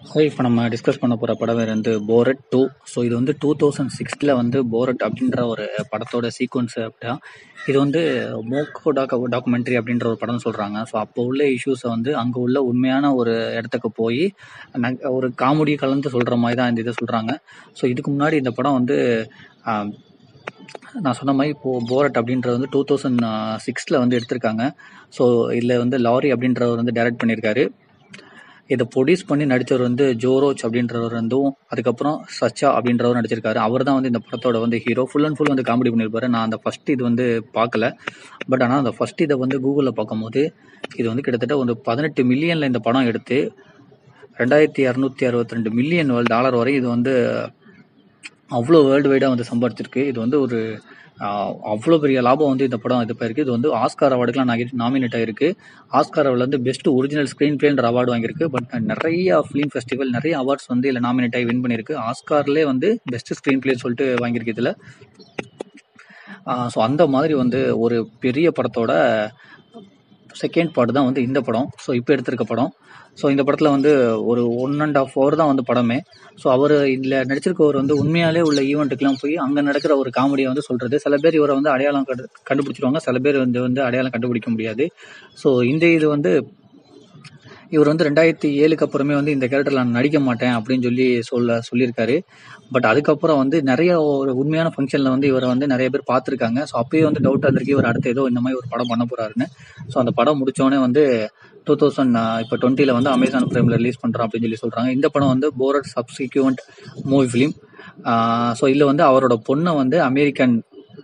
so இப்போ நம்ம discuss பண்ண போகிற படம் வேறு வந்து போரட் டூ ஸோ இது வந்து டூ தௌசண்ட் சிக்ஸில் வந்து போரட் அப்படின்ற ஒரு படத்தோட சீக்வன்ஸ் அப்படின்னா இது வந்து மோக்கோ டாக் டாக்குமெண்ட்ரி அப்படின்ற ஒரு படம் சொல்கிறாங்க ஸோ அப்போ உள்ள இஷ்யூஸை வந்து அங்கே உள்ள உண்மையான ஒரு இடத்துக்கு போய் ந- ஒரு காமெடி கலந்து சொல்கிற மாதிரி தான் இந்த இதை சொல்கிறாங்க ஸோ இதுக்கு முன்னாடி இந்த படம் வந்து ஆம், நான் சொன்ன மாதிரி இப்போ போரட் அப்படின்றது வந்து டூ தௌசண்ட் சிக்ஸில் வந்து எடுத்திருக்காங்க ஸோ இதில் வந்து லாரி அப்படின்றவர் வந்து டைரக்ட் பண்ணியிருக்காரு இதை ப்ரொடியூஸ் பண்ணி நடித்தவர் வந்து ஜோரோச் அப்படின்றவர் வந்தும் அதுக்கப்புறம் சச்சா அப்படின்றவர் நடிச்சிருக்காரு அவர் தான் வந்து இந்த படத்தோட வந்து ஹீரோ ஃபுல் அண்ட் ஃபுல் வந்து காமெடி பண்ணியிருப்பாரு நான் அந்த ஃபர்ஸ்ட் இது வந்து பார்க்கல பட் ஆனால் அந்த ஃபர்ஸ்ட் இதை வந்து கூகுளில் பார்க்கும்போது இது வந்து கிட்டத்தட்ட ஒரு பதினெட்டு மில்லியனில் இந்த படம் எடுத்து ரெண்டாயிரத்தி இரநூத்தி அறுபத்தி ரெண்டு மில்லியன் டாலர் வரை இது வந்து அவ்வளோ வேர்ல்டு வைடாக வந்து சம்பாதிச்சிருக்கு இது வந்து ஒரு ஆஹ், அவ்வளோ பெரிய லாபம் வந்து இந்த படம் இது போயிருக்கு இது வந்து ஆஸ்கார் அவார்டுக்குலாம் நாமினேட் ஆயிருக்கு ஆஸ்கார் அவார்டில் வந்து பெஸ்ட் ஒரிஜினல் ஸ்க்ரீன் பிளேன்ற அவார்டு வாங்கியிருக்கு பட் நிறைய ஃபிலிம் ஃபெஸ்டிவல் நிறைய அவார்ட்ஸ் வந்து இதில் நாமினேட் ஆகி வின் பண்ணியிருக்கு ஆஸ்கார்லேயே வந்து பெஸ்ட் ஸ்க்ரீன் பிளேன்னு சொல்லிட்டு வாங்கியிருக்கு இதில் ஸோ அந்த மாதிரி வந்து ஒரு பெரிய படத்தோட செகண்ட் பார்ட் தான் வந்து இந்த படம் ஸோ இப்போ எடுத்திருக்க படம் ஸோ இந்த படத்தில் வந்து ஒரு ஒன் அண்ட் ஆஃப் ஹவர் தான் வந்து படமே ஸோ அவர் இதில் நடிச்சிருக்கவர் வந்து உண்மையாலே உள்ள ஈவெண்ட்டுக்கெலாம் போய் அங்கே நடக்கிற ஒரு காமெடியை வந்து சொல்கிறது சில பேர் இவரை வந்து அடையாளம் கண்டு கண்டுபிடிச்சிருவாங்க சில பேர் வந்து வந்து அடையாளம் கண்டுபிடிக்க முடியாது ஸோ இந்த இது வந்து இவர் வந்து ரெண்டாயிரத்தி ஏழுக்கு அப்புறமே வந்து இந்த கேரக்டர்ல நான் நடிக்க மாட்டேன் அப்படின்னு சொல்லி சொல்ல சொல்லியிருக்காரு பட் அதுக்கப்புறம் வந்து நிறைய ஒரு உண்மையான ஃபங்க்ஷனில் வந்து இவரை வந்து நிறைய பேர் பார்த்துருக்காங்க ஸோ அப்பயே வந்து டவுட் வந்திருக்கு இவர் அடுத்து ஏதோ இந்த மாதிரி ஒரு படம் பண்ண போறாருன்னு ஸோ அந்த படம் முடிச்சோடனே வந்து டூ தௌசண்ட் இப்போ டுவெண்ட்டியில் வந்து அமேசான் பிரைமில் ரிலீஸ் பண்ணுறோம் அப்படின்னு சொல்லி சொல்கிறாங்க இந்த படம் வந்து Borat subsequent movie film so இதில் வந்து அவரோட பொண்ணை வந்து அமெரிக்கன்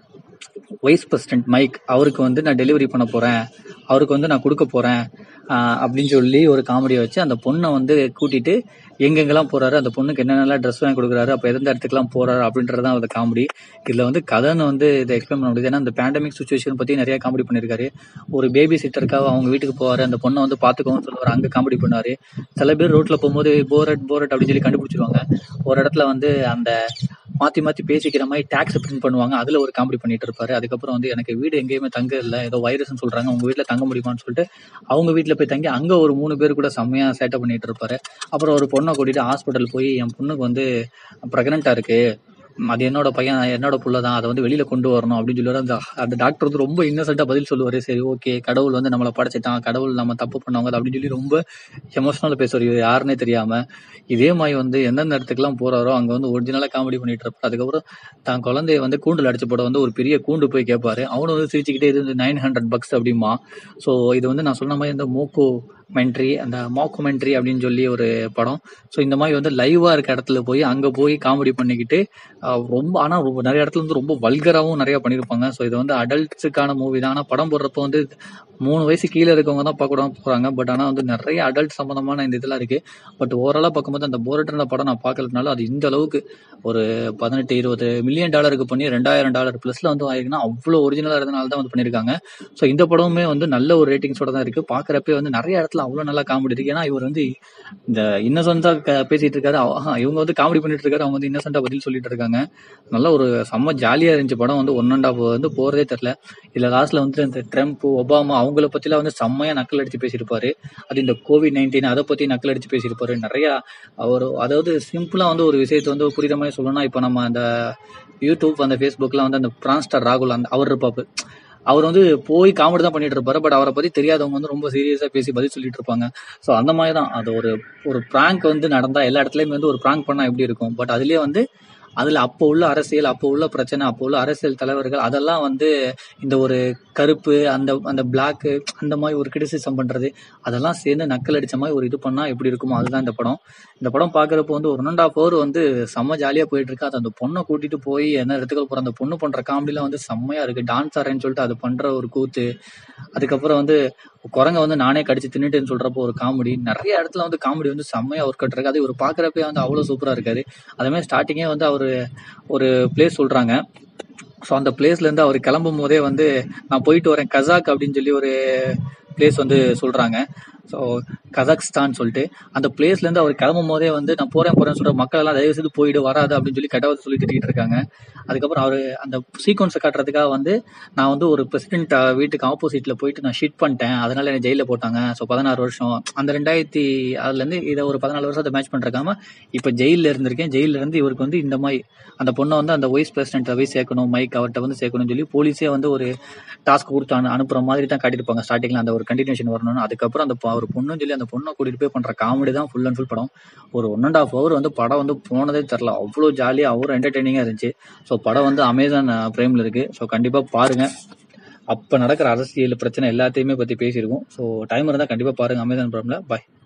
வைஸ் பிரசிடென்ட் மைக் அவருக்கு வந்து நான் டெலிவரி பண்ண போறேன் அவருக்கு வந்து நான் கொடுக்க போறேன் ஆஹ் அப்படின்னு சொல்லி ஒரு காமெடியை வச்சு அந்த பொண்ணை வந்து கூட்டிட்டு எங்கெங்கெல்லாம் போறாரு அந்த பொண்ணுக்கு என்னென்னலாம் ட்ரெஸ் வாங்கி கொடுக்குறாரு அப்போ எந்த இடத்துக்குலாம் போறாரு அப்படின்றது தான் அந்த காமெடி இதுல வந்து கதைன்னு வந்து இதை எக்ஸ்பிளைன் பண்ண முடியுது ஏன்னா இந்த பேண்டமிக் சுச்சுவேஷன் பத்தி நிறைய காமெடி பண்ணியிருக்காரு ஒரு பேபி சிட்டருக்காக அவங்க வீட்டுக்கு போவாரு அந்த பொண்ணை வந்து பாத்துக்கோன்னு சொல்லுவாரு அங்க காமெடி பண்ணுவாரு சில பேர் ரோட்ல போகும்போது போரட் போரட் அப்படின்னு சொல்லி கண்டுபிடிச்சிருவாங்க ஒரு இடத்துல வந்து அந்த மாத்தி மாத்தி பேசிக்கிற மாதிரி டேக்ஸ் பிரிண்ட் பண்ணுவாங்க அதுல ஒரு காமெடி பண்ணிட்டு இருப்பாரு அதுக்கப்புறம் வந்து எனக்கு வீடு எங்கேயுமே தங்க இல்ல ஏதோ வைரஸ்னு சொல்றாங்க உங்க வீட்ல தங்க முடியுமான்னு சொல்லிட்டு அவங்க வீட்ல போய் தங்கி அங்க ஒரு மூணு பேர் கூட செம்மையா சேட்டை பண்ணிட்டு இருப்பாரு அப்புறம் ஒரு பொண்ணை கூட்டிட்டு ஹாஸ்பிட்டல் போய் என் பொண்ணுக்கு வந்து பிரெக்னெண்டா இருக்கு ம், அது என்னோட பையன் என்னோட புள்ள தான் அதை வந்து வெளியில கொண்டு வரணும் அப்படின்னு சொல்லுவாரு அந்த அந்த டாக்டர் வந்து ரொம்ப இன்னசென்ட்டா பதில் சொல்லுவாரு சரி ஓகே கடவுள் வந்து நம்மளை படைச்சிட்டான் கடவுள் நம்ம தப்பு பண்ணவங்க அப்படின்னு சொல்லி ரொம்ப எமோஷனலா பேசுவார் இவர் யாருன்னே தெரியாம இதே மாதிரி வந்து எந்தெந்த இடத்துக்குலாம் போறாரோ அங்க வந்து ஒரிஜினலா காமெடி பண்ணிட்டு இருப்பாரு அதுக்கப்புறம் தான் குழந்தைய வந்து கூண்டுல அடிச்சு போட வந்து ஒரு பெரிய கூண்டு போய் கேட்பாரு அவனும் வந்து சிரிச்சுக்கிட்டே இது வந்து நைன் ஹண்ட்ரட் பக்ஸ் அப்படிமா ஸோ இது வந்து நான் சொன்ன மாதிரி இந்த மோக்கோ மென்ட்ரி அந்த மாக்குமெண்ட்ரி அப்படின்னு சொல்லி ஒரு படம் ஸோ இந்த மாதிரி வந்து லைவா இருக்க இடத்துல போய் அங்க போய் காமெடி பண்ணிக்கிட்டு ஆஹ் ரொம்ப ஆனா ரொம்ப நிறைய இடத்துல வந்து ரொம்ப வல்கராவும் நிறைய பண்ணியிருப்பாங்க ஸோ இது வந்து அடல்ட்ஸுக்கான மூவி தான் ஆனா படம் போடுறப்ப வந்து மூணு வயசு கீழே இருக்கவங்க தான் பார்க்க விடாம போறாங்க பட் ஆனா வந்து நிறைய அடல்ட் சம்பந்தமான இந்த இதெல்லாம் இருக்கு பட் ஓவராலா பார்க்கும்போது அந்த போரட்ன்ற படம் நான் பார்க்கறதுனால அது இந்த அளவுக்கு ஒரு பதினெட்டு இருபது மில்லியன் டாலருக்கு பண்ணி ரெண்டாயிரம் டாலர் பிளஸ்ல வந்து ஆயிருக்குன்னா அவ்வளோ ஒரிஜினலா இருந்தனால தான் வந்து பண்ணியிருக்காங்க ஸோ இந்த படமுமே வந்து நல்ல ஒரு ரேட்டிங்ஸோட தான் இருக்கு பார்க்கறப்ப வந்து நிறைய இடத்துல அவ்வளோ நல்லா காமெடி இருக்கு ஏன்னா இவர் வந்து இந்த இன்னசென்ட்டா பேசிட்டு இருக்காரு அவ- ஆஹா, இவங்க வந்து காமெடி பண்ணிட்டு இருக்காரு அவங்க வந்து இன்னசென்ட்டா பதில் சொல்லிட்டு இருக்காங்க நல்ல ஒரு செம்ம ஜாலியா இருந்துச்சு படம் வந்து ஒன் அண்ட் ஆஃப் வந்து போறதே தெரியல இதுல லாஸ்ட்ல வந்து இந்த ட்ரம்ப் ஒபாமா அவங்கள பத்திலாம் வந்து செம்மையா நக்கல் அடிச்சு பேசியிருப்பாரு அது இந்த கோவிட் நைன்டீன் அதை பத்தி நக்கல் அடிச்சு பேசியிருப்பாரு நிறைய ஒரு அதாவது சிம்பிளா வந்து ஒரு விஷயத்தை வந்து புரியுற மாதிரி சொல்லணும்னா இப்போ நம்ம அந்த யூடியூப் அந்த ஃபேஸ்புக்லாம் வந்து அந்த பிரான்ஸ்டர் ராகுல் அந்த அவர் இருப்பாப்பு அவர் வந்து போய் காமெடி தான் பண்ணிட்டு இருப்பாரு பட் அவரை பத்தி தெரியாதவங்க வந்து ரொம்ப சீரியஸா பேசி பதில் சொல்லிட்டு இருப்பாங்க ஸோ அந்த மாதிரி தான் அது ஒரு ஒரு பிராங்க் வந்து நடந்தா எல்லா இடத்துலயுமே வந்து ஒரு பிராங்க் பண்ணா எப்படி இருக்கும் பட் அதுலயே வந்து அதுல அப்போ உள்ள அரசியல் அப்போ உள்ள பிரச்சனை அப்போ உள்ள அரசியல் தலைவர்கள் அதெல்லாம் வந்து இந்த ஒரு கருப்பு அந்த அந்த பிளாக் அந்த மாதிரி ஒரு கிரிட்டிசிசம் பண்றது அதெல்லாம் சேர்ந்து நக்கல் அடிச்ச மாதிரி ஒரு இது பண்ணா எப்படி இருக்குமோ அதுதான் இந்த படம் இந்த படம் பாக்குறப்போ வந்து ஒரு ஒன் அண்ட் ஆஃப் ஹவர் வந்து செம்ம ஜாலியா போயிட்டு இருக்கு அது அந்த பொண்ணை கூட்டிட்டு போய் என்ன இடத்துக்கு போற அந்த பொண்ணு பண்ற காமெடிலாம் வந்து செம்மையா இருக்கு டான்ஸ் ஆடுறேன்னு சொல்லிட்டு அது பண்ற ஒரு கூத்து அதுக்கப்புறம் வந்து குரங்க வந்து நானே கடிச்சு தின்னுட்டேன்னு சொல்றப்போ ஒரு காமெடி நிறைய இடத்துல வந்து காமெடி வந்து செம்மையா ஒர்க் அவுட் இருக்கு அது இவர் பாக்குறப்பே வந்து அவ்வளவு சூப்பரா இருக்காரு அதே மாதிரி ஸ்டார்டிங்கே வந்து அவரு ஒரு பிளேஸ் சொல்றாங்க ஸோ அந்த பிளேஸ்ல இருந்து அவர் கிளம்பும் போதே வந்து நான் போயிட்டு வரேன் கசாக் அப்படின்னு சொல்லி ஒரு பிளேஸ் வந்து சொல்றாங்க ஸோ கசக்ஸ்தான் சொல்லிட்டு அந்த பிளேஸ்ல இருந்து அவர் கிளம்பும் போதே வந்து நான் போறேன் போறேன்னு சொல்ற மக்கள் எல்லாம் தயவு செய்து போயிடு வராது அப்படின்னு சொல்லி கெட்டவாத சொல்லி திட்டிட்டு இருக்காங்க அதுக்கப்புறம் அவரு அந்த சீக்வன்ஸை காட்டுறதுக்காக வந்து நான் வந்து ஒரு பிரசிடென்ட் வீட்டுக்கு ஆப்போசிட்ல போயிட்டு நான் ஷிட் பண்ணிட்டேன் அதனால என்ன ஜெயில போட்டாங்க ஸோ பதினாறு வருஷம் அந்த ரெண்டாயிரத்தி அதுல இருந்து இதை ஒரு பதினாலு வருஷத்தை மேட்ச் பண்றக்காம இப்ப ஜெயில இருந்திருக்கேன் ஜெயில இருந்து இவருக்கு வந்து இந்த மாதிரி அந்த பொண்ணை வந்து அந்த வைஸ் பிரசிடென்ட்டை போய் சேர்க்கணும் மைக் அவர்கிட்ட வந்து சேர்க்கணும்னு சொல்லி போலீஸே வந்து ஒரு டாஸ்க் கொடுத்து அனு- அனுப்புற மாதிரி தான் காட்டியிருப்பாங்க ஸ்டார்டிங்ல அந்த ஒரு கண்டினியூஷன் வரணும்னு அதுக்கப்புறம் அந்த பொ- ஒரு பொண்ணுன்னு சொல்லி அந்த பொண்ணை கூட்டிட்டு போய் பண்ற காமெடி தான் ஃபுல் அண்ட் ஃபுல் படம் ஒரு ஒன் அண்ட் ஆஃப் ஹவர் வந்து படம் வந்து போனதே தெரில அவ்வளோ ஜாலியாக அவ்வளோ என்டர்டெய்னிங்காக இருந்துச்சு ஸோ படம் வந்து அமேசான் பிரைமில் இருக்கு ஸோ கண்டிப்பாக பாருங்க அப்போ நடக்கிற அரசியல் பிரச்சனை எல்லாத்தையுமே பற்றி பேசியிருக்கோம் ஸோ டைம் இருந்தால் கண்டிப்பாக பாருங்க அமேசான் பிரைமில் பாய்